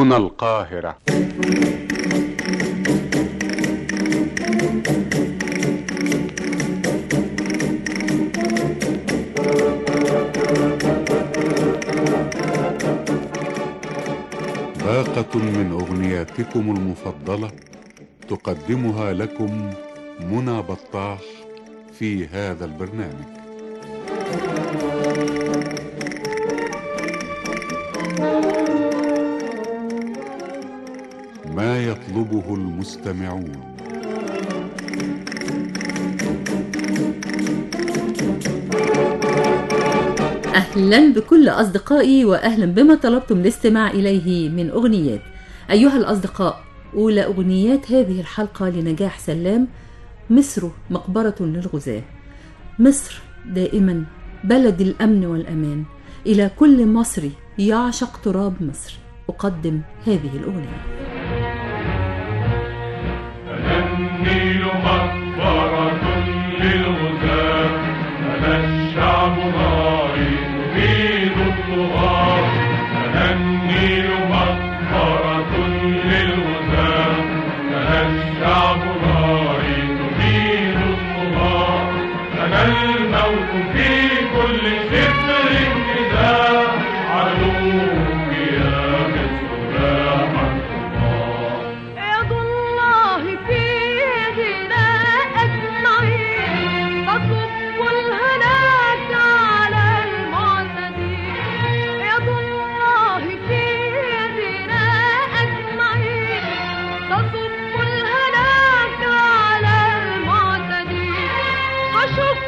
هنا القاهرة باقة من أغنياتكم المفضلة تقدمها لكم منى بطاح في هذا البرنامج ما يطلبه المستمعون أهلا بكل أصدقائي وأهلا بما طلبتم الاستماع إليه من أغنيات أيها الأصدقاء أولى أغنيات هذه الحلقة لنجاح سلام مصر مقبرة للغزاة مصر دائما بلد الأمن والأمان إلى كل مصري يعشق تراب مصر أقدم هذه الأغنية النيل مقبرة للغزاة أنا الشعب راعي نريد الطغاة أنا النيل مقبرة للغزاة أنا الشعب راعي نريد الطغاة أنا الموت في كل شبر كذا عدوك يا مصر يا حق يد الله في يدنا أجمعين تصب الهلاك على المعتدين يد الله في يدنا أجمعين تصب الهلاك على المعتدين فشق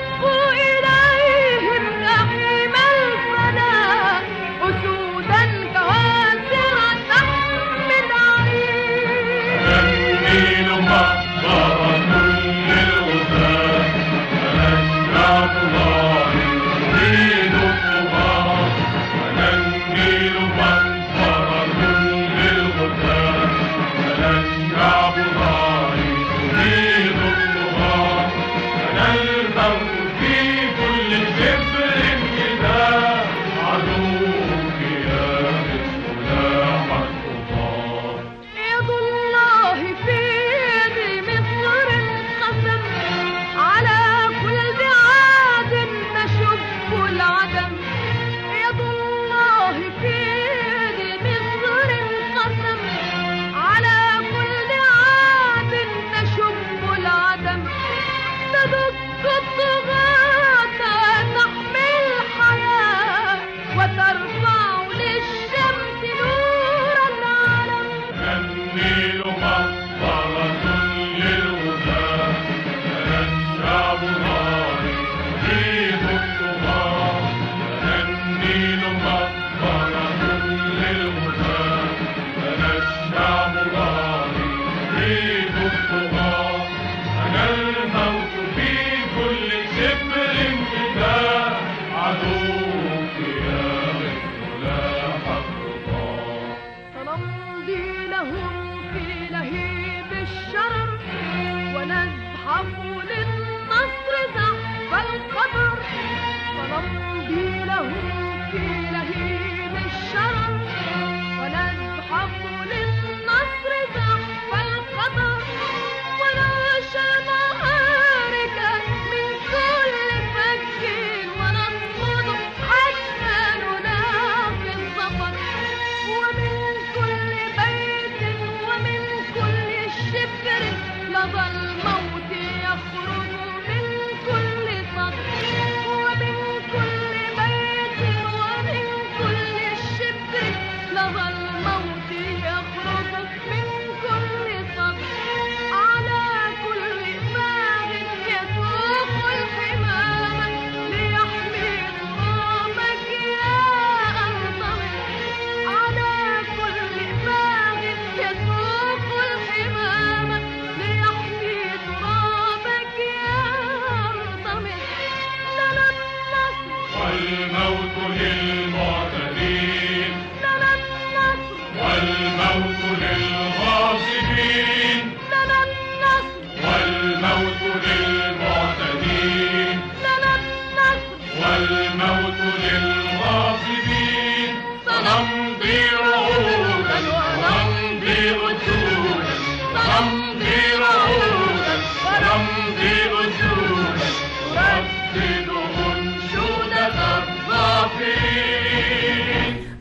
إليهم جحيم الفناء أسودا كواسر تحمل عين النيل مقبرة للغزاة أنا الشعب ضاعي يريد الطغاة أنا النيل مقبرة للغزاة أنا الشعب ضاعي يريد الطغاة أنا الموت في كل شبر كذا عدوك يا مصر لاح الخطاه يد الله في يد مصر القسم على كل عاد تشب العدم يد الله في يد مصر القسم على كل عاد تشب العدم تدك الطغاة تحمي الحياة وترفع للشمس نور العالم النيل مقبرة للغزاة أنا الشعب راعي يريد الطغاة أنا النيل مقبرة للغزاة أنا الشعب راعي يريد الطغاة أنا الموت في كل شبر كذا عدوك يا مصر لاح الطغاة سنمضي لهم في لهيب الشرر ونزحف للنصر زحف القدر سنمضي لهم في لهيب الشرر ونزحف للنصر زحف القدر ونعشى معارك من كل فج ونصمد حتى نلاقي الظفر ومن كل بيت ومن كل شبر لظى الموت يخرج من كل سطر ومن كل بيت ومن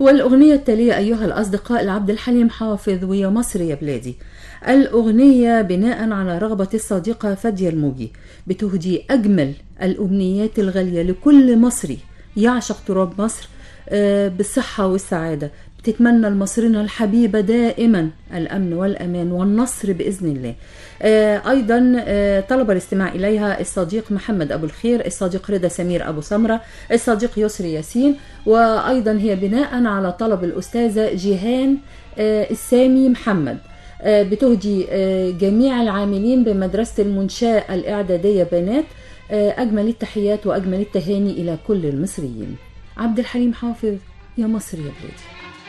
والأغنية التالية أيها الأصدقاء لعبد الحليم حافظ ويا مصر يا بلادي الأغنية بناء على رغبة الصديقة فادية الموجي بتهدي أجمل الأمنيات الغالية لكل مصري يعشق تراب مصر آه، بالصحة والسعادة بتتمنى لمصرنا الحبيبة دائما الأمن والأمان والنصر بإذن الله آه، أيضا آه، طلب الاستماع إليها الصديق محمد أبو الخير الصديق رضا سمير أبو سمرة الصديق يسري ياسين وأيضا هي بناء على طلب الأستاذة جيهان آه، السامي محمد آه، بتهدي آه، جميع العاملين بمدرسة المنشاة الإعدادية بنات آه، أجمل التحيات وأجمل التهاني إلى كل المصريين عبد الحليم حافظ يا مصر يا بلادي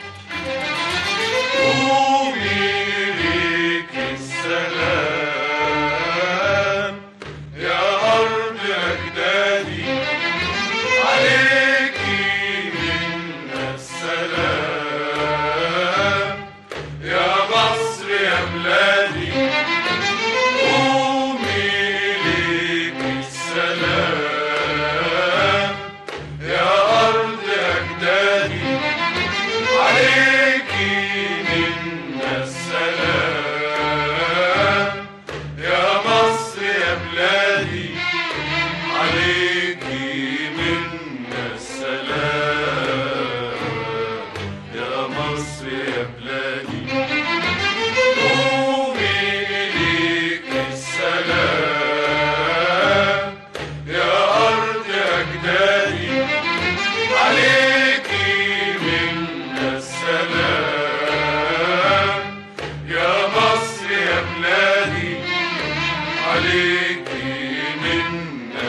قومي ليك السلام يا أرض أجدادي عليكي منا السلام يا مصر يا بلادي قومي ليك السلام يا أرض أجدادي عليكي منا السلام يا مصر يا بلادي عليكي منا السلام يا مصر يا بلادي قومي إليك السلام يا أرض أجدادي عليكي منا السلام يا مصر يا بلادي عليكي منا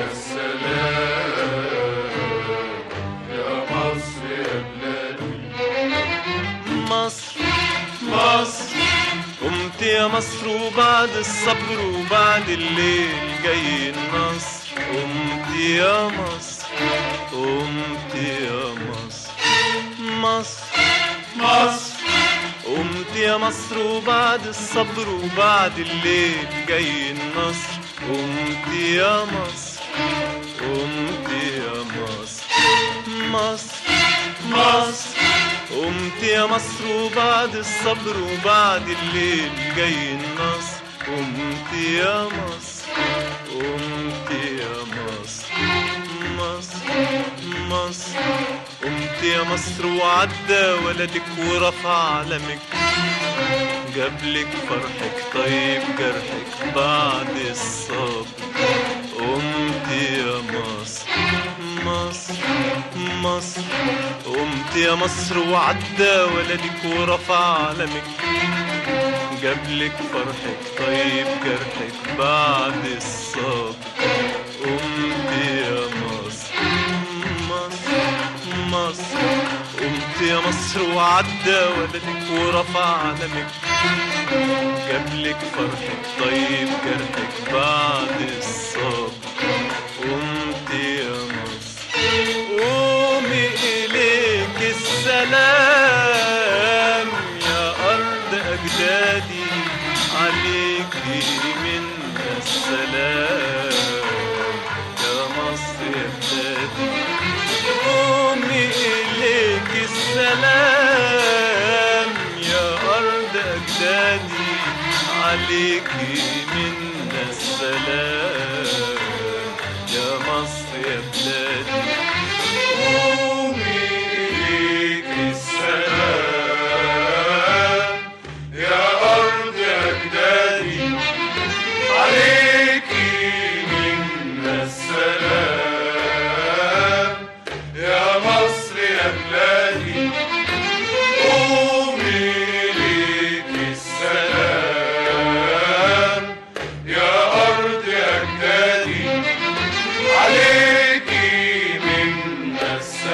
السلام يا مصر يا بلادي مصر مصر قمت يا مصر وبعد الصبر وبعد الليل جاي النصر قمت يا مصر قمت يا مصر مصر مصر قمت يا مصر وبعد الصبر وبعد الليل جاي النصر قمت يا مصر قمت يا مصر مصر مصر قمت يا مصر وبعد الصبر وبعد الليل جاي النصر قمت يا مصر قمت يا مصر مصر مصر قمت يا مصر وعدى ولدك ورفع علمك جابلك فرحك طيب جرحك بعد الصبر قمت يا مصر مصر مصر قمت يا مصر وعدى ولدك ورفع علمك جابلك فرحك طيب جرحك بعد الصبر قمت يا مصر مصر مصر قمت يا مصر وعدى ولدك ورفع علمك جابلك فرحك طيب جرحك بعد الصبر قمت يا مصر قومي إليك السلام يا أرض أجدادي عليكي منا السلام يا مصر يا بلادي قومي إليك السلام يا أرض أجدادي عليكي منا السلام يا مصر يا بلادي قومي إليك السلام يا أرض أجدادي عليكي منا السلام يا مصر يا بلادي قومي إليك السلام يا أرض أجدادي عليكي منا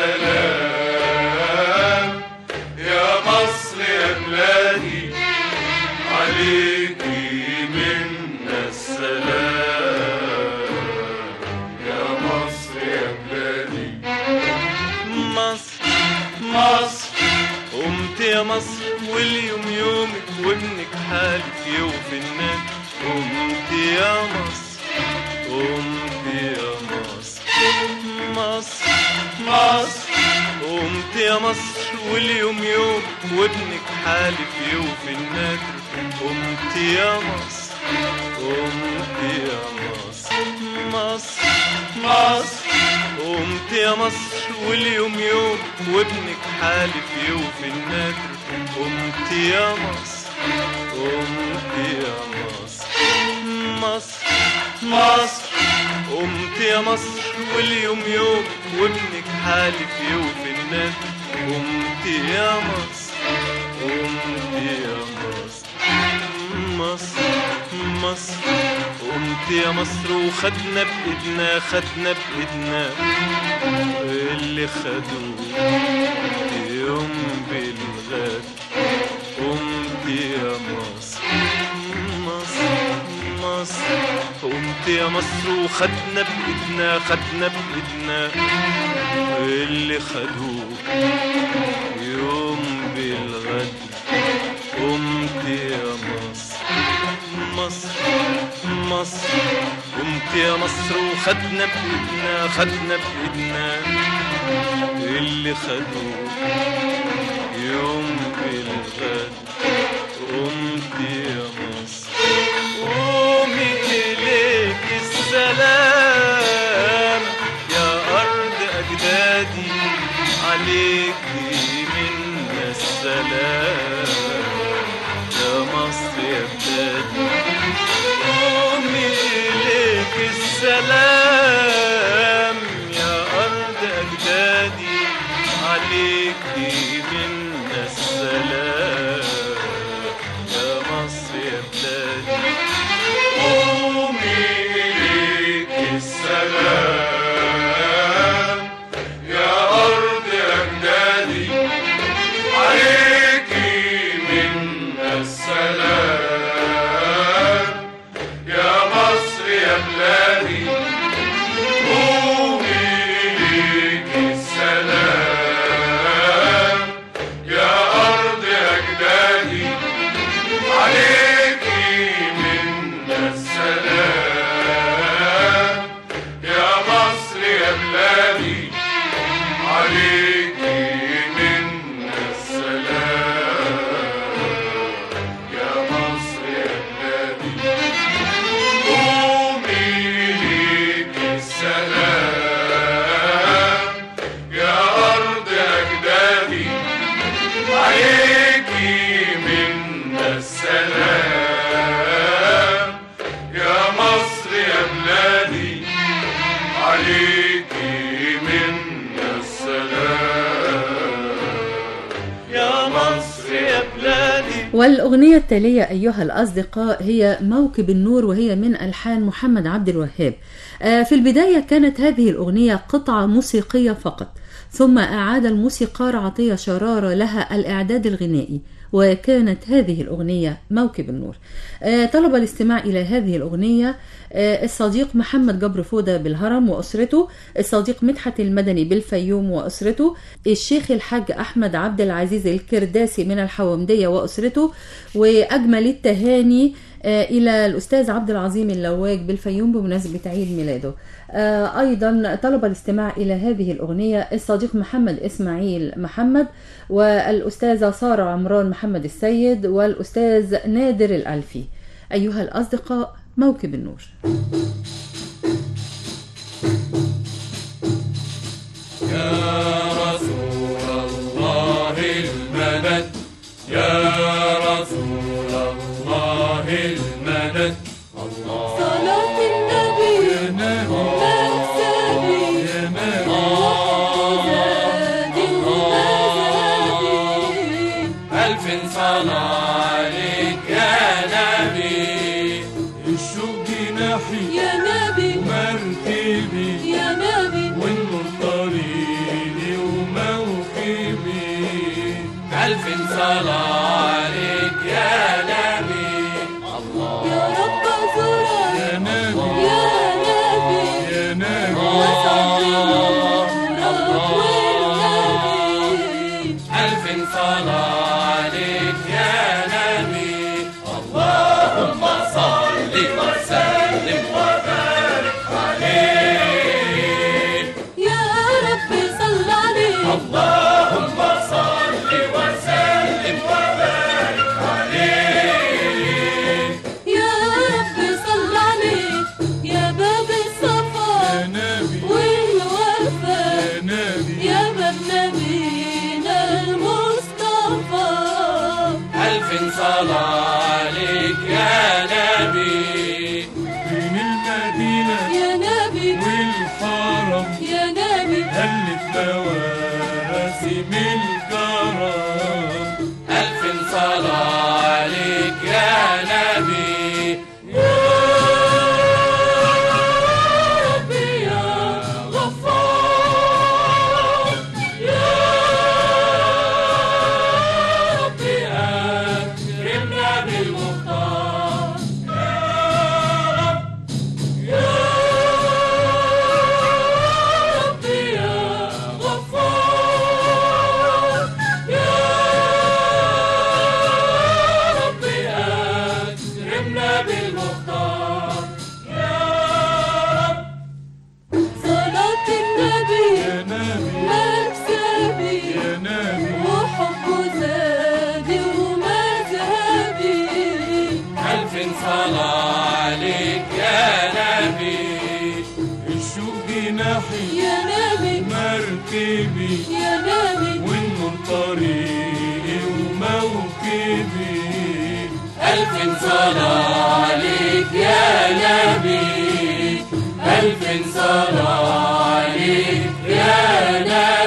السلام يا مصر يا بلادي عليكي منا السلام يا مصر يا بلادي مصر مصر قمت يا مصر واليوم يومك وابنك حالك يوفي الناس قمت يا مصر قمت يا مصر مصر مصر قمت يا مصر واليوم يوم وابنك حالف يوفي النادر قمت يا مصر قمت يا مصر مصر مصر قمت يا مصر واليوم يوم وابنك حالف يوفي النادر قمت يا مصر قمت يا مصر مصر مصر قمت يا مصر واليوم يوم وابنك حالف يوفي النادر قمت يا مصر قمت يا مصر مصر مصر قمت يا مصر وخدنا بإيدنا خدنا بإيدنا اللي خدوه يوم بالغد قمت يا مصر مصر مصر قمت يا مصر وخدنا بإيدنا خدنا بإيدنا اللي خدوه يوم بالغد قمت يا مصر مصر مصر قمت يا مصر وخدنا بإيدنا خدنا بإيدنا اللي خدوه يوم بالغد قمت يا مصر قومي إليك السلام يا أرض أجدادي عليكي منا السلام يا مصر يا بلادي قومي إليك السلام يا أرض أجدادي عليكي منا السلام يا مصر يا بلادي قومي إليك السلام يا أرض أجدادي عليكي منا السلام يا مصر يا بلادي قومي إليك السلام يا أرض أجدادي عليكي منا السلام يا مصر يا بلادي عليكي منا السلام يا مصر يا بلادي قومي ليك السلام يا أرض أجدادي عليكي منا السلام يا مصر يا بلادي عليكي منا السلام يا مصر يا بلادي والأغنية التالية أيها الأصدقاء هي موكب النور وهي من ألحان محمد عبد الوهاب آه، في البداية كانت هذه الأغنية قطعة موسيقية فقط ثم أعاد الموسيقار عطية شرارة لها الإعداد الغنائي وكانت هذه الأغنية موكب النور آه، طلب الاستماع إلى هذه الأغنية آه، الصديق محمد جبر فودة بالهرم وأسرته الصديق مدحت المدني بالفيوم وأسرته الشيخ الحاج أحمد عبد العزيز الكرداسي من الحومدية وأسرته وأجمل التهاني آه، إلى الأستاذ عبد العظيم اللواج بالفيوم بمناسبة عيد ميلاده آه، أيضا طلب الاستماع إلى هذه الأغنية الصديق محمد إسماعيل محمد والأستاذة سارة عمران محمد السيد والأستاذ نادر الألفي أيها الأصدقاء موكب النور يا رسول الله المدد يا رسول الله المدد الله صلاة النبي يا نبي مكسبي يا نبي زاد المزادي ألف صلاة عليك يا نبي الشوق جناحي يا نبي مركبي يا نبي والنور طريقي وموكبي ألف صلاة عليك يا نبي الله يا رب زرع يا نبي يا نبي يا نبي وسط نورك والنبي ألف صلاة عليك يا نبي ألف صلاة عليك يا نبي بين المدينة يا نبي والحرم يا نبي ألف مواسم الكرم ألف صلاة عليك يا نبي يا ربي يا غفار يا ربي أكرمنا بالمختار يا ربي يا غفار يا ربي أكرمنا بالمختار يا رب صلاة النبي يا نبي مكسبي يا نبي وحب زادي ومذهبي ألف صلاة عليك يا نبي الشوق جناحي يا نبي مركبي يا نبي والنور طريقي وموكبي ألف صلاة عليك يا نبي ألف صلاة عليك يا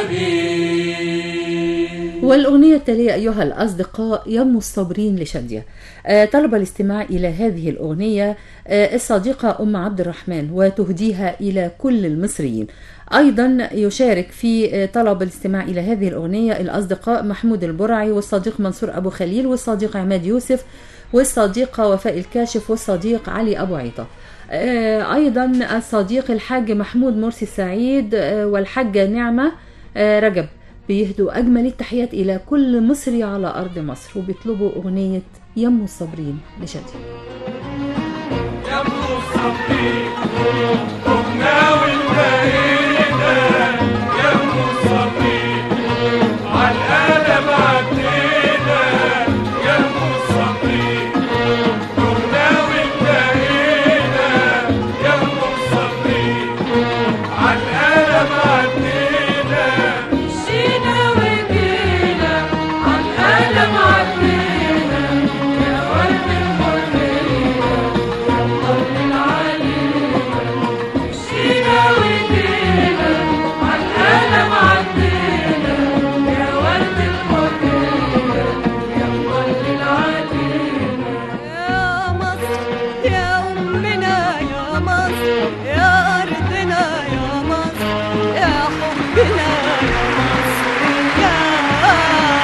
نبي والأغنية التالية أيها الأصدقاء يم الصابرين لشادية آه، طلب الاستماع إلى هذه الأغنية آه، الصديقة أم عبد الرحمن وتهديها إلى كل المصريين أيضا يشارك في آه، طلب الاستماع إلى هذه الأغنية الأصدقاء محمود البرعي والصديق منصور أبو خليل والصديق عماد يوسف والصديقة وفاء الكاشف والصديق علي أبو عيطة آه، أيضا الصديق الحاج محمود مرسي سعيد آه، والحاجة نعمة آه، رجب بيهدوا أجمل التحيات إلى كل مصري على أرض مصر وبيطلبوا أغنية يم الصابرين لشادية يا مصابين قمنا والبقينا يا مصابين عالقلم عدينا يا مصابين قمنا والبقينا يا مصابين عالقلم عدينا مشينا وجينا عالقلم عدينا يا ورد الحرية يا مطمن علينا مشينا وجينا عالقلم عدينا يا ورد الحرية يا مطمن علينا يا مصر يا أمنا يا مصر يا أرضنا يا مصر يا حبنا يا مصر يا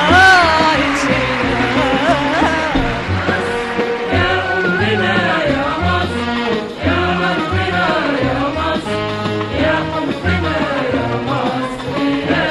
عيشنا يا أمنا يا مصر يا أرضنا يا مصر يا حبنا يا مصر يا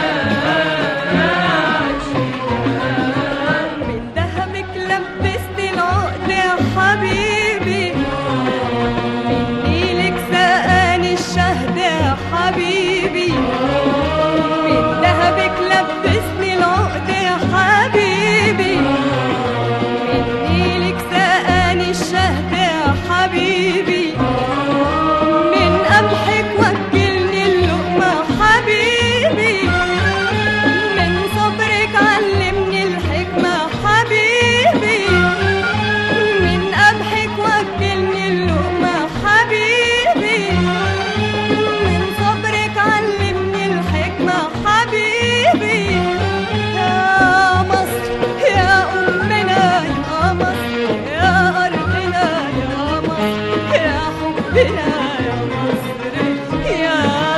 عيشنا من دهمك لبستي العقد يا حبيبي من نيلك سقاني الشهد يا حبيبي من دهبك لبسني العقد يا حبيبي من نيلك سقاني الشهد يا حبيبي من قمحك وكلني اللقمة حبيبي من صبرك علمني الحكمة حبيبي من قمحك وكلني اللقمة حبيبي من صبرك علمني الحكمة حبيبي يا مصر يا أمنا يا مصر يا أرضنا يا مصر يا حبنا يا مصر يا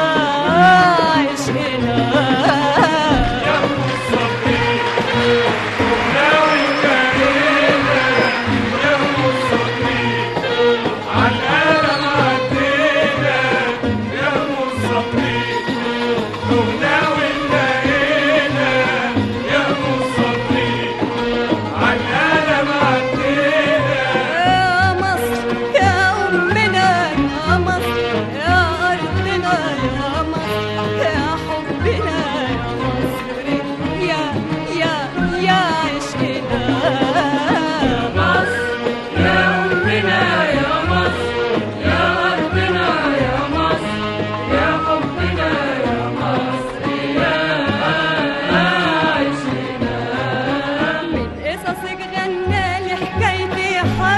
عشقنا يا مصابين قمنا والبقينا يا مصابين عالقلم عدينا يا مصابين قمنا والبقينا يا مصابين عالقلم عدينا يا مصر يا أمنا يا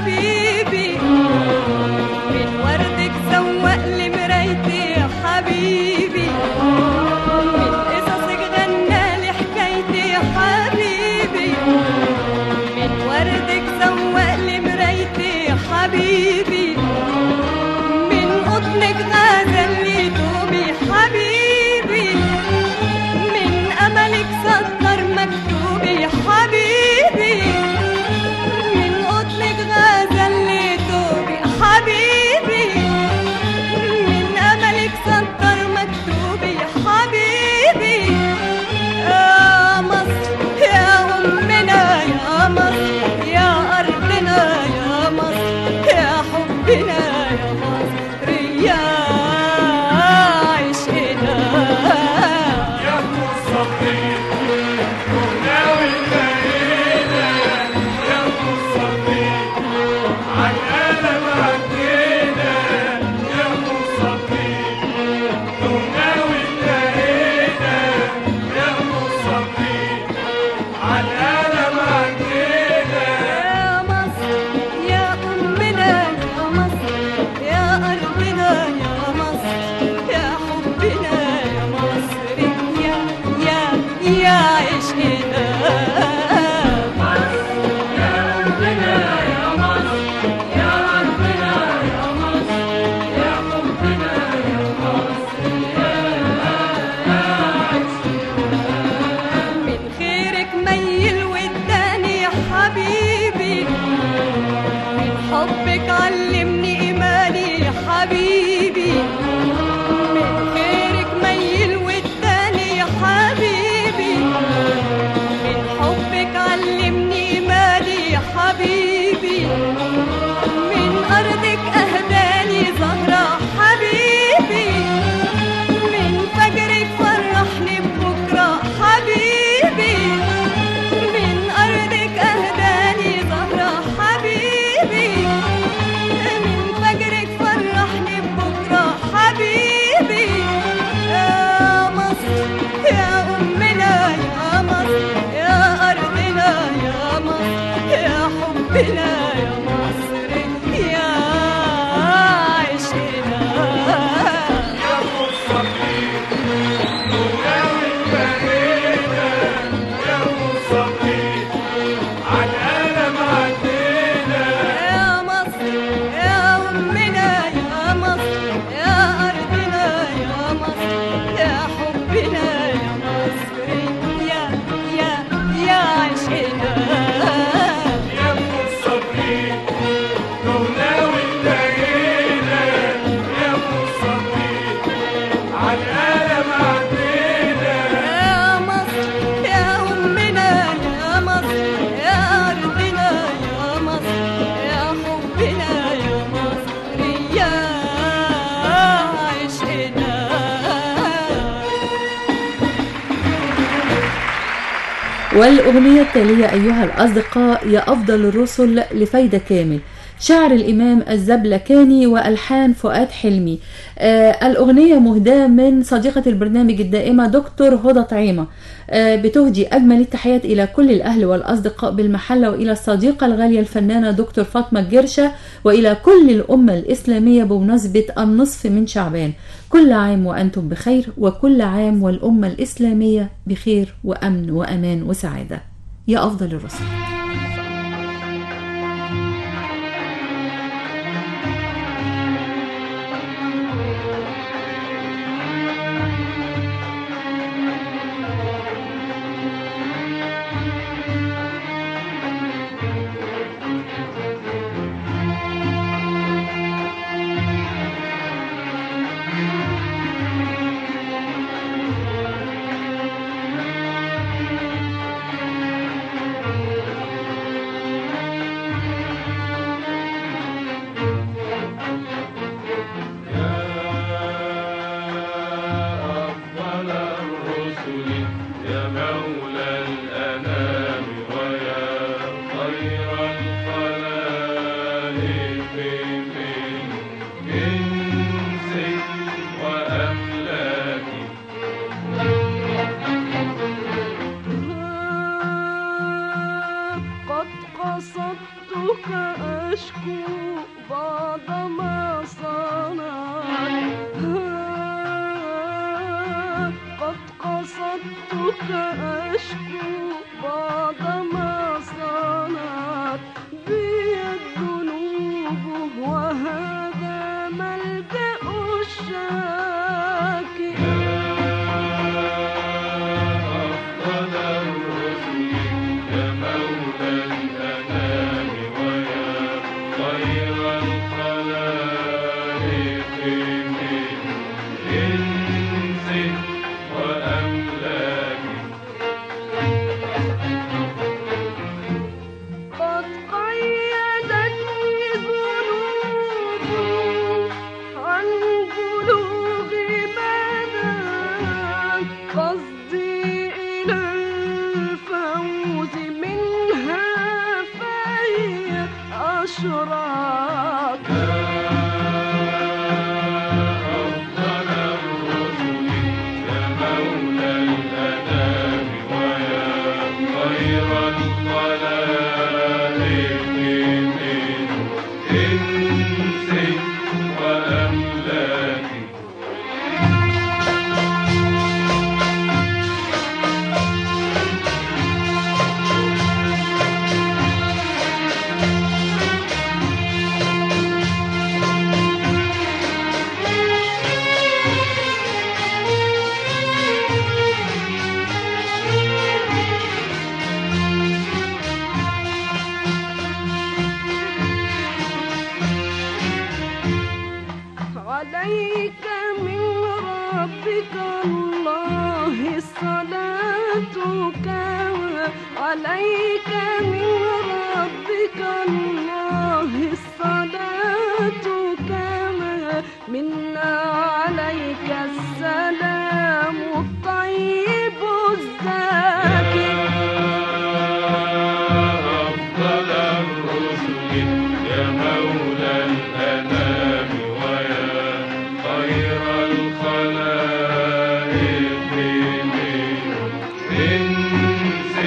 حبيبي من وردك سوق لي مرايتي يا حبيبي من قصصك غنى لي حكايتي يا حبيبي من وردك سوق لي مرايتي يا حبيبي من قطنك غزل لي دوبي حبيبي من املك سطر مكتوبي يا حبيبي من قطنك غزل لي دوبي حبيبي من املك سطر مكتوبي يا حبيبي يا مصر يا امنا يا مصر يا ارضنا يا مصر يا حبنا يا مصر يا عشقنا يا مصطفى وناوي الليلة يا مصطفى عن قلب عدينا يا مصطفى وناوي الليلة يا مصطفى عن قلب عدينا يا مصر يا أمنا يا مصر يا أرضنا يا مصر يا حبنا يا مصر يا يا يا عشقنا من خيرك ميل وداني يا حبيبي من حبك علمني إيماني يا حبيبي من خيرك ميل وداني يا حبيبي من حبك علمني إيماني يا حبيبي من أرضك أهداني زهرة حبيبي من فجرك فرحني ببكرة حبيبي من أرضك أهداني زهرة حبيبي من فجرك فرحني ببكرة حبيبي يا مصر يا أمنا يا مصر يا أرضنا يا مصر يا حبنا يا مصر يا عشقنا يا مصطفى وناوي الليلة يا مصطفى عن قلب عدينا يا مصر يا أمنا يا مصر يا أرضنا يا مصر يا حبنا يا مصر يا يا يا عشقنا يا مصطفى وناوي الليلة يا مصطفى عن قلب عدينا يا مصر يا أمنا يا مصر يا أرضنا يا مصر يا حبنا يا مصر يا عشقنا والأغنية التالية أيها الأصدقاء يا أفضل الرسل لفايدة كامل شعر الإمام الزبلكاني وألحان فؤاد حلمي آه الأغنية مهداة من صديقة البرنامج الدائمة دكتور هدى طعيمة آه بتهدي أجمل التحيات إلى كل الأهل والأصدقاء بالمحلة وإلى الصديقة الغالية الفنانة دكتور فاطمة الجرشة وإلى كل الأمة الإسلامية بمناسبة النصف من شعبان كل عام وأنتم بخير وكل عام والأمة الإسلامية بخير وأمن وأمان وسعادة يا أفضل الرسل أفضل الرسل يا مولى الأنام ويا خير الخلائق من إنس وأملاك قد قصدت قصدتك أشكو بعض ما صنعت قد قصدتك أشكو بعض ما صنعت بي الذنوب وهذا ملجأ الشاكي أفضل الرسل يا مولى الأنام ويا خير الخلائق من إنس وأملاك قد قيدتني ذنوب عن بلوغ مدى قصدي إلى الفوز منها فهي أشراك أفضل الرسل يا مولى الأنام ويا خير الخلائق من إنس وأملاك عليك من ربك الله صلاتك عليك من ربك الله الصلاة كما منا عليك السلام الطيب الزاكي أفضل الرسل يا مولى الأنام ويا خير الخلائق من إنس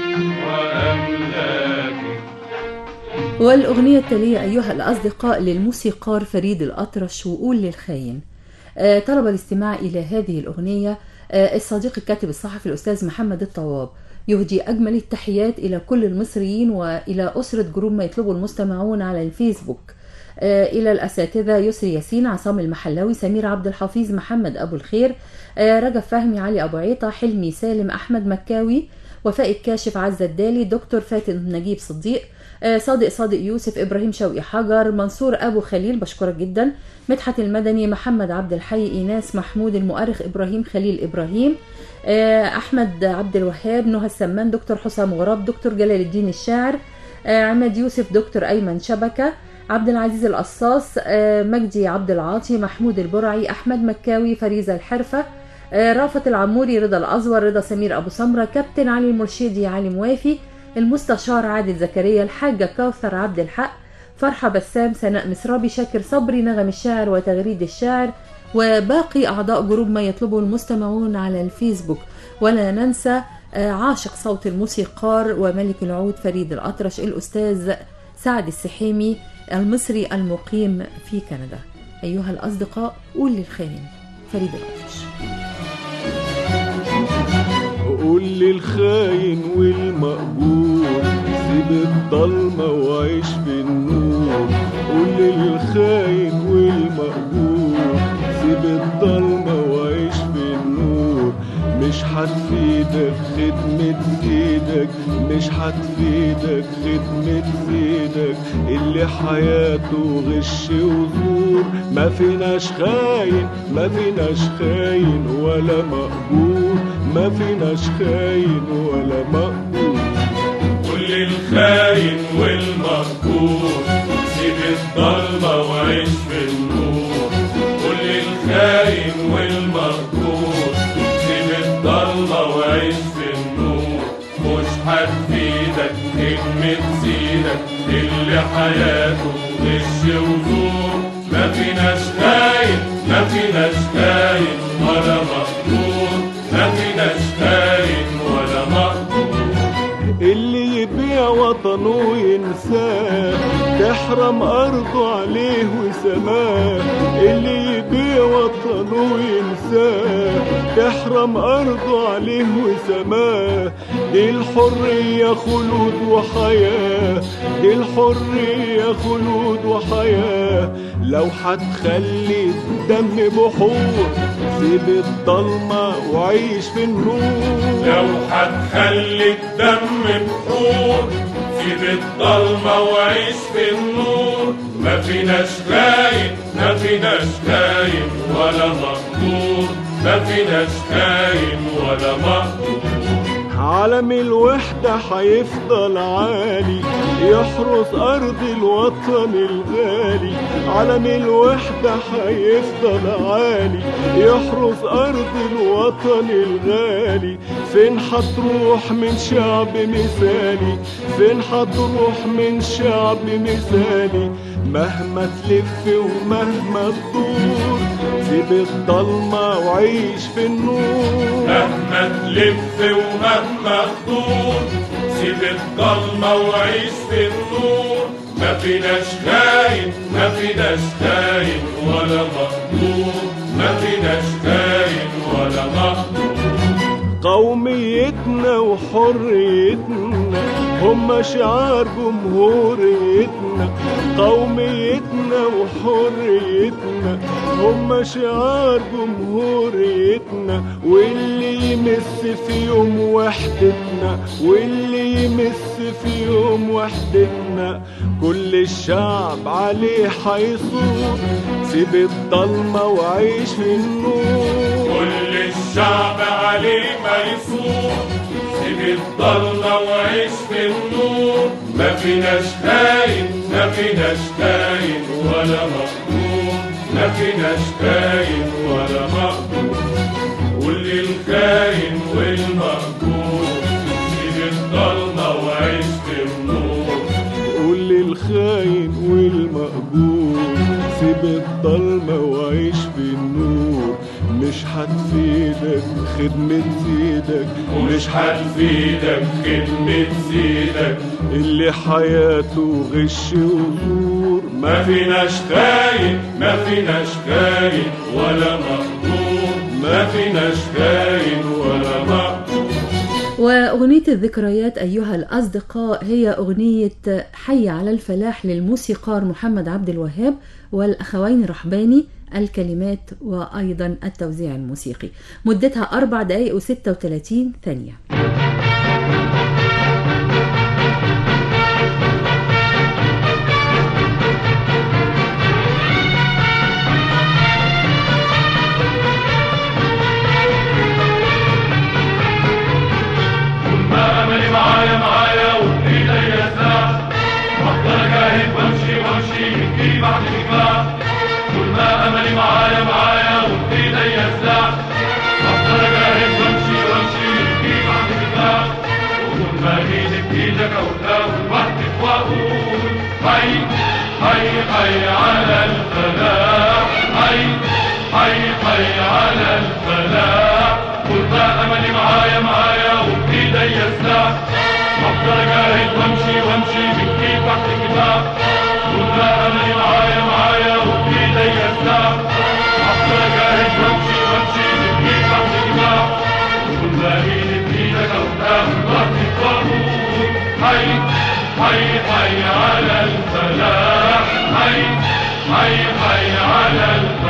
وأملاك والأغنية التالية أيها الأصدقاء للموسيقار فريد الأطرش وقول للخاين آه، طلب الاستماع إلى هذه الأغنية آه، الصديق الكاتب الصحفي الأستاذ محمد الطواب يهدي أجمل التحيات إلى كل المصريين وإلى أسرة جروب ما يطلبه المستمعون على الفيسبوك آه، إلى الأساتذة يسري ياسين عصام المحلاوي سمير عبد الحفيظ محمد أبو الخير آه، رجب فهمي علي أبو عيطة حلمي سالم أحمد مكاوي وفاء الكاشف عزة الدالي دكتور فاتن نجيب صديق آه، صادق صادق يوسف ابراهيم شوقي حجر منصور ابو خليل بشكرك جدا مدحت المدني محمد عبد الحي ايناس محمود المؤرخ ابراهيم خليل ابراهيم آه، احمد عبد الوهاب نهى السمان دكتور حسام غراب دكتور جلال الدين الشاعر آه، عماد يوسف دكتور ايمن شبكه عبد العزيز القصاص آه، مجدي عبد العاطي محمود البرعي احمد مكاوي فريزه الحرفه آه، رافت العموري رضا الازور رضا سمير ابو سمره كابتن علي المرشدي علي موافي المستشار عادل زكريا الحاجة كوثر عبد الحق فرحة بسام سناء مسرابي شاكر صبري نغم الشاعر وتغريد الشاعر وباقي أعضاء جروب ما يطلبه المستمعون على الفيسبوك ولا ننسى آه، عاشق صوت الموسيقار وملك العود فريد الأطرش الأستاذ سعد السحيمي المصري المقيم في كندا أيها الأصدقاء قول للخاين فريد الأطرش قول للخاين والمقبول سيب الضلمة وعيش في النور قول للخاين والمقبول سيب الضلمة وعيش في النور مش هتفيدك خدمة ايدك مش هتفيدك خدمة ايدك اللي حياته غش وزور ما فيناش خاين ما فيناش خاين ولا مقبول ما فيناش خاين ولا مقبول كل الخاين والمغفور سيب الضلمة وعيش في النور كل الخاين والمغفور سيب الضلمة وعيش في النور مش هتفيدك خدمة سيدك اللي حياته غش وزور ما فيناش خاين ما فيناش خاين ولا مقبول ما فيناش خاين ولا مقبول اللي يبيع وطنه ينساه تحرم أرضه عليه وسماه اللي يبيع وطنه ينساه تحرم أرضه عليه وسماه دي الحرية خلود وحياة دي الحرية خلود وحياة لو هتخلي الدم بحور سيب الضلمة وعيش في النور لو هتخلي الدم بحور سيب الضلمة وعيش في النور ما فيناش خاين ما فيناش خاين ولا مقدور ما فيناش خاين ولا مقدور عالم الوحدة هيفضل عالي يحرس أرض الوطن الغالي عالم الوحدة هيفضل عالي يحرس أرض الوطن الغالي فين هتروح من شعب مثالي فين هتروح من شعب مثالي مهما تلف ومهما تدور سيب الضلمة وعيش في النور مهما تلف ومهما تدور سيب الضلمة وعيش في النور ما فيناش خاين ما فيناش خاين ولا مقدور ما فيناش خاين ولا مقدور قوميتنا وحريتنا هم شعار جمهوريتنا قوميتنا وحريتنا هم شعار جمهوريتنا واللي يمس في يوم وحدتنا واللي يمس في يوم وحدتنا كل الشعب عليه حيصور سيب الضلمة وعيش في النور كل الشعب عليه ميسور سيب الضلمة وعيش في النور ما فيناش خاين ما فيناش خاين ولا مقدور ما فيناش خاين ولا مقدور قول الخاين والمقدور سيب الضلمة وعيش في النور قول للخاين والمقبول سيب الضلمة وعيش في النور مش هتفيدك خدمة سيدك ومش هتفيدك خدمة سيدك اللي حياته غش وزور ما فيناش خاين ما فيناش خاين ولا مقدور ما فيناش خاين ولا مقدور وأغنية الذكريات أيها الأصدقاء هي أغنية حي على الفلاح للموسيقار محمد عبد الوهاب والأخوين رحباني الكلمات وأيضا التوزيع الموسيقي مدتها أربع دقائق وستة وثلاثين ثانية ما املي معايا معايا وبايدي يساع وافضل اجاهد وامشي وامشي من في بعد الجماع طول ما املي معايا معايا وبايدي يساع وافضل اجاهد وامشي وامشي من في بعد الجماع وطول ما ايدي بايدك اقولها لوحدك واقول حي حي حي على الفلاح حي حي حي على الفلاح طول ما املي معايا معايا وبايدي يساع افضل اجاهد وامشي وامشي بالكيف تحت الكتاب طول ما املي معايا معايا وبايدي يساع افضل اجاهد وامشي وامشي بالكيف تحت الكتاب طول ما ايدي بايدك قدام وقتك واقول حي حي حي على الفلاح حي حي حي على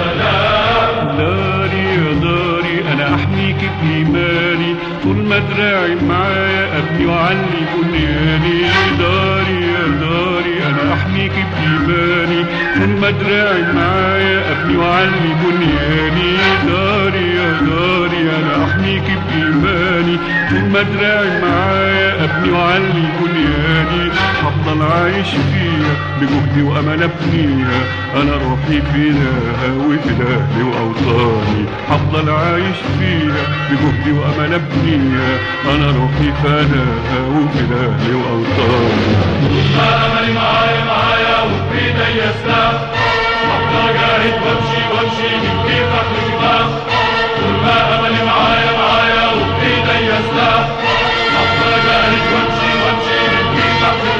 الفلاح داري يا داري انا احميك بايماني طول ما دراعي معايا ابني وعلي بنياني داري يا داري انا احميك بايماني طول ما دراعي معايا ابني وعلي بنياني داري يا داري انا احميك بايماني طول ما دراعي معايا ابني وعلي بنياني هفضل عايش فيها بجهدي وامل ابنيها انا روحي فداها وفداهي واوطاني هفضل عايش فيها بجهدي وامل ابنيها انا روحي فداها وفداهي واوطاني ما املي معايا معايا وبايدي يسلام افضل اجاهد وامشي وامشي من كيف تحت الكتاب طول ما املي معايا معايا وبايدي يسلام افضل اجاهد وامشي وامشي من كيف تحت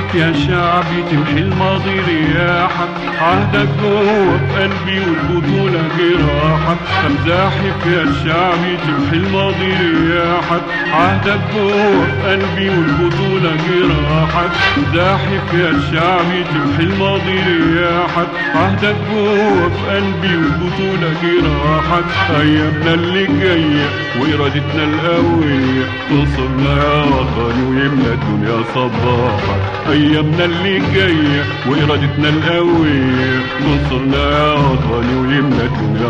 يا شعبي تمحي الماضي رياحك عهدك جوه في قلبي والبطولة جراحك امزاحك يا شعبي تمحي الماضي رياحك عهدك جوه في قلبي والبطولة جراحك امزاحك يا شعبي تمحي الماضي رياحك عهدك جوه في قلبي والبطولة جراحك ايامنا اللي جاية وارادتنا القوية توصلنا يا وطني ويملى الدنيا صباحك ايامنا اللي جاية وارادتنا القوية نصرنا يا وطني ويملى الدنيا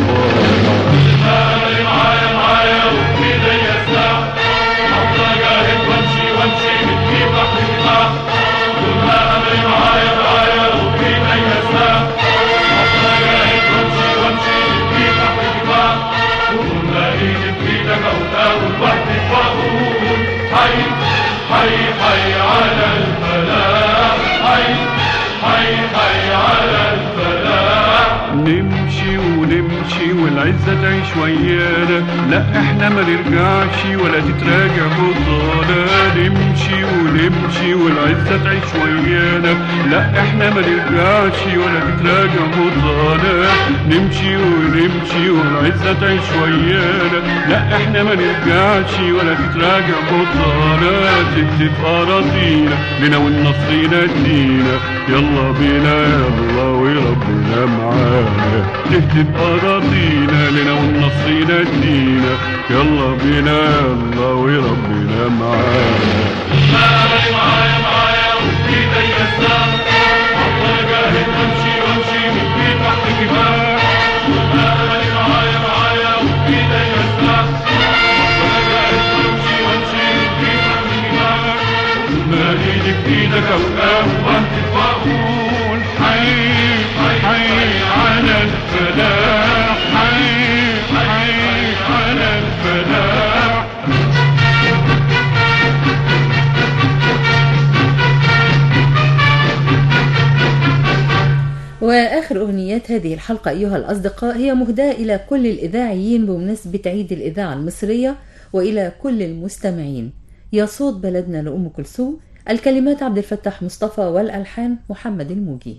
صباحك أملي معايا معايا وفي ايديا السلاح أفضل أجاهد وأمشي وأمشي من في بحر الدماغ طول ما أملي معايا معايا وفي ايديا السلاح أفضل أجاهد وأمشي وأمشي من في بحر الدماغ طول ما إيدي في إيدك أقول وحدي وأقول حي حي حي على الفلاح حي حي حي على الفلاح نمشي ونمشي والعزة تعيش ويانا لا احنا ما نرجعش ولا تتراجع خطانا نمشي ونمشي والعزة تعيش ويانا لا احنا ما نرجعش ولا تتراجع خطانا نمشي ونمشي والعزة تعيش ويانا لا احنا ما نرجعش ولا تتراجع خطانا تكتب أراضينا لنا والنصر ينادينا يلا بينا يلا وربنا معانا نهتف أراضينا لنا والنصر ينادينا يلا بينا يلا وربنا معانا أملي معايا معايا وفي ايديا السلاح أفضل أجاهد وأمشي وأمشي من في تحت كفاح أملي معايا معايا وفي ايديا السلاح أفضل أجاهد وأمشي وأمشي من في تحت كفاح ما ايدك في ايدك اوقاف وأهتف وأقول قول حي حي على الفلاح حي حي على الفلاح وآخر أغنيات هذه الحلقة أيها الأصدقاء هي مهداة إلى كل الإذاعيين بمناسبة عيد الإذاعة المصرية وإلى كل المستمعين يا صوت بلدنا لأم كلثوم الكلمات عبد الفتاح مصطفى والألحان محمد الموجي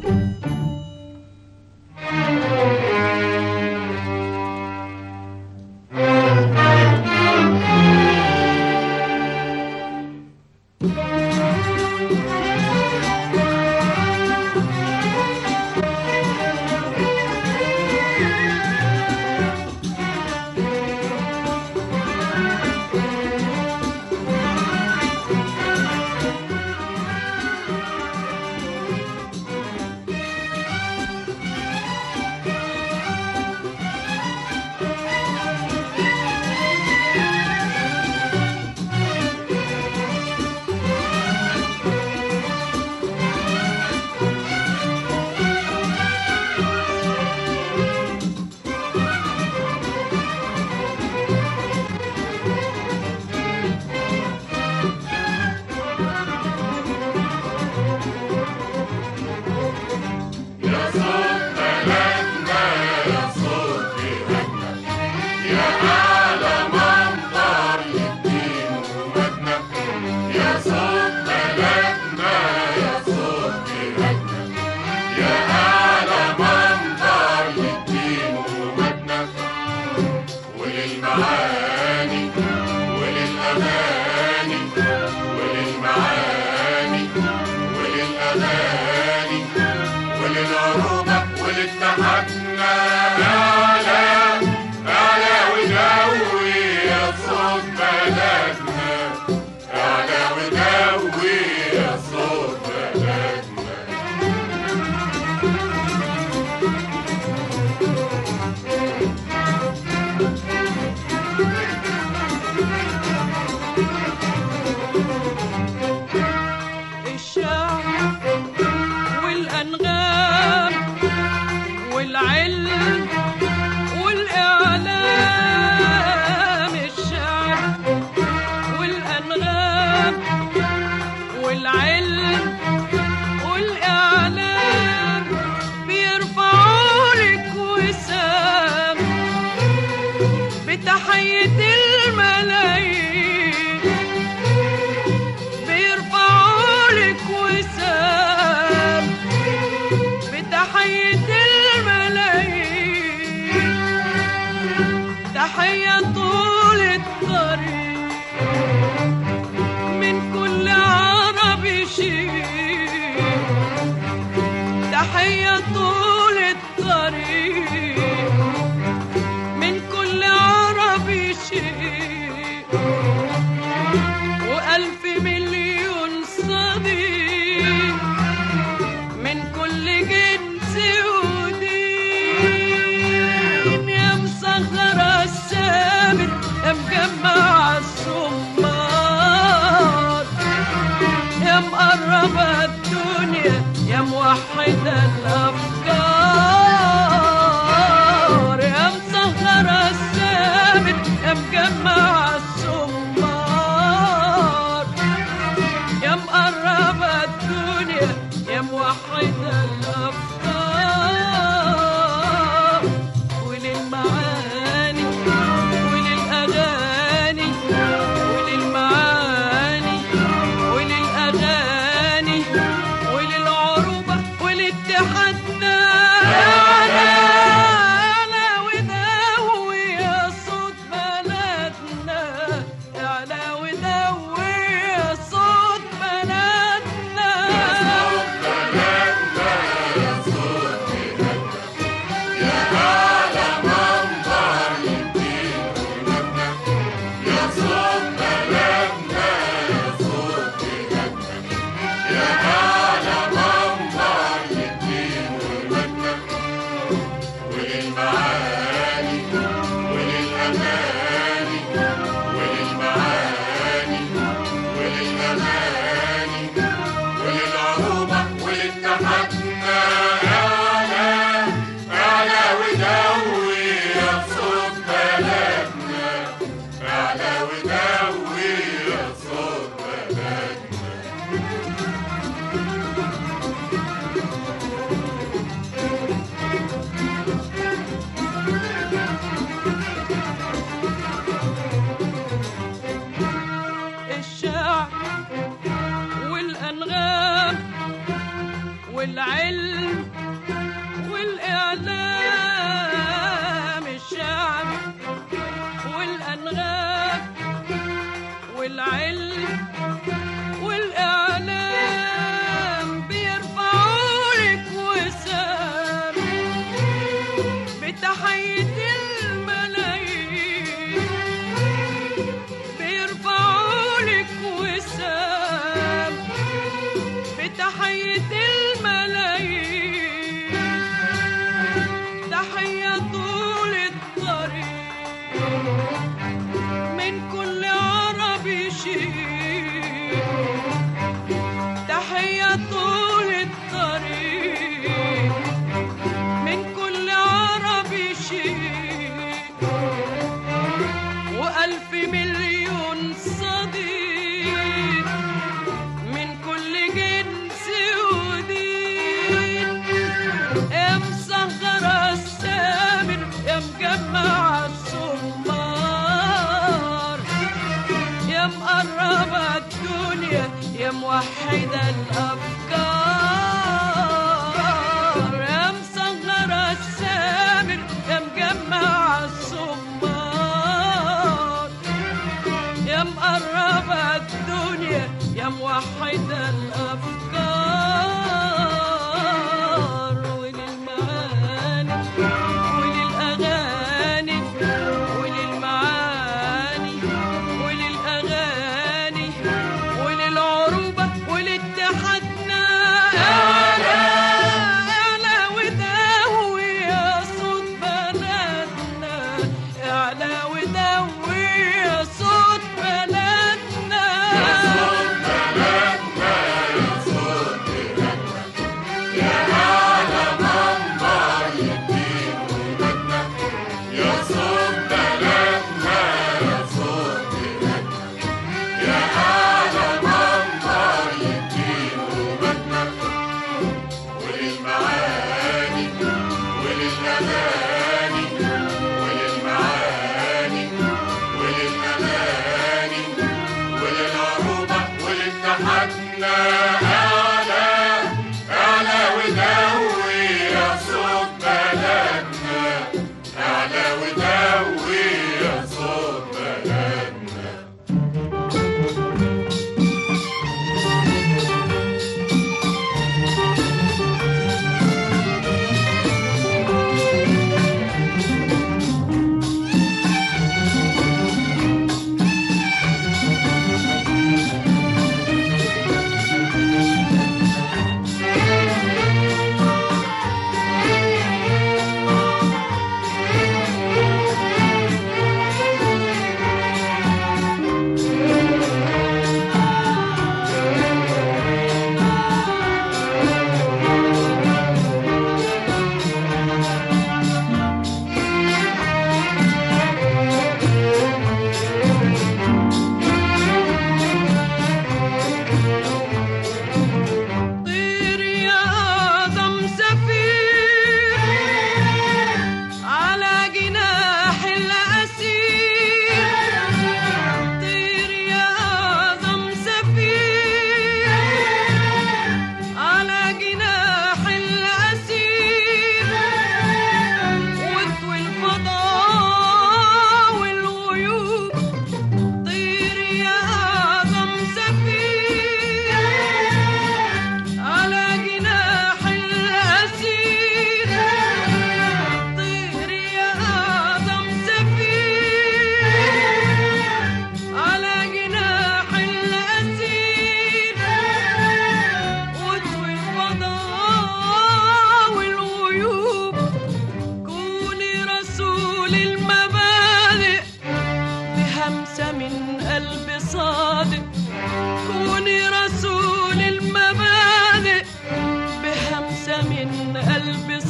وللمعاني وللأغاني وللمعاني وللأغاني وللعروبة ولاتحادنا أعلى أعلى ودوي يا صوت بلدنا أعلى ودوي يا صوت بلدنا الشعب والأنغام والعلم بتحية الملايين تحية طول الطريق من كل عربي شيء تحية طول الطريق من كل عربي شيء وألف مليون صديق من كل جنس ودين يا مسخرة السامر يا مجمع الصمار يا مقربة الدنيا يا موحدة الأفكار يا مسهرة السامر يا مجمع الصمار يا مقربة الدنيا يا موحدة الأفكار وللمعاني وللأغاني وللمعاني وللأغاني وللعروبة ولاتحادنا أنا أنا ودوي يا صوت بلدنا أعلى ودوي يا صوت بلدنا الشعر والأنغام والعلم والإعلام الشعر والأنغام والعلم والإعلام بيرفعوا لك وسام بتحية الملايين بيرفعوا لك وسام بتحية الملايين تحية طول الطريق من كل عربي شيء تحية طول الطريق من كل عربي شيء وألف مليون صديق من كل جنس ودين يا مسهرة السامر يا مجمع الصمار يا مقربة الدنيا يا موحدة الأفكار يا مسهرة السامر يا مجمع الصمار يا مقربة الدنيا يا موحدة الأفكار وللمعاني وللأغاني وللمعاني وللأغاني وللعروبة ولاتحادنا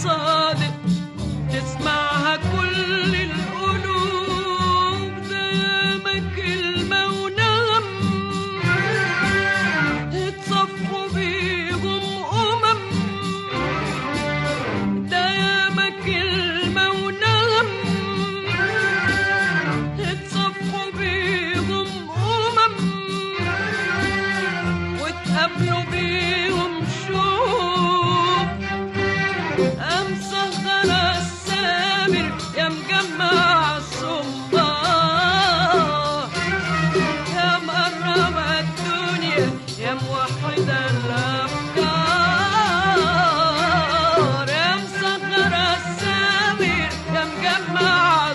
صادق تسمعها كل القلوب دايما كلمة ونغم اتصفوا بيهم أمم دايما كلمة ونغم اتصفوا بيهم أمم وتقابلوا بيهم شوق أمسخر السامر يا مجمع الصبار يا مقرب الدنيا يا موحد الأفكار يا مسخر السامر يا مجمع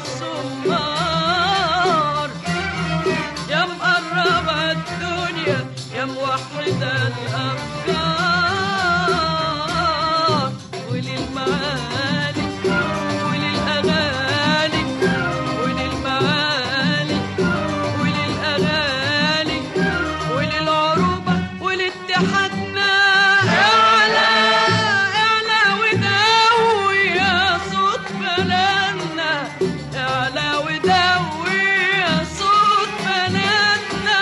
الصبار يا مقرب الدنيا يا موحد الأفكار وللمعالي وللأغاني وللمعالي وللأغاني وللعروبة ولاتحادنا اعلى اعلى وداوي يا صوت بلدنا اعلى وداوي يا صوت بلدنا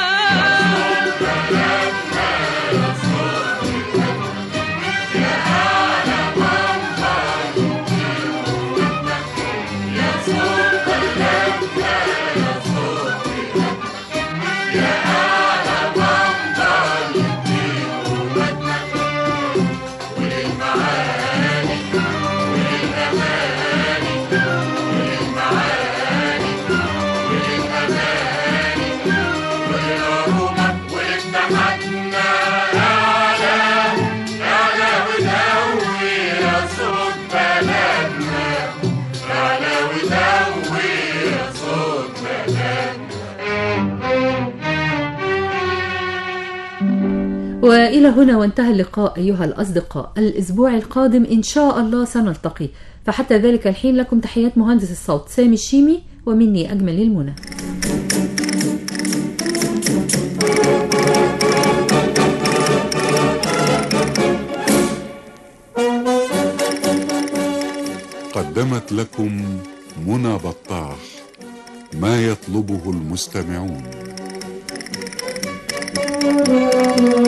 والى هنا وانتهى اللقاء ايها الاصدقاء الاسبوع القادم ان شاء الله سنلتقي فحتى ذلك الحين لكم تحيات مهندس الصوت سامي الشيمي ومني اجمل المنى قدمت لكم منى بطاح ما يطلبه المستمعون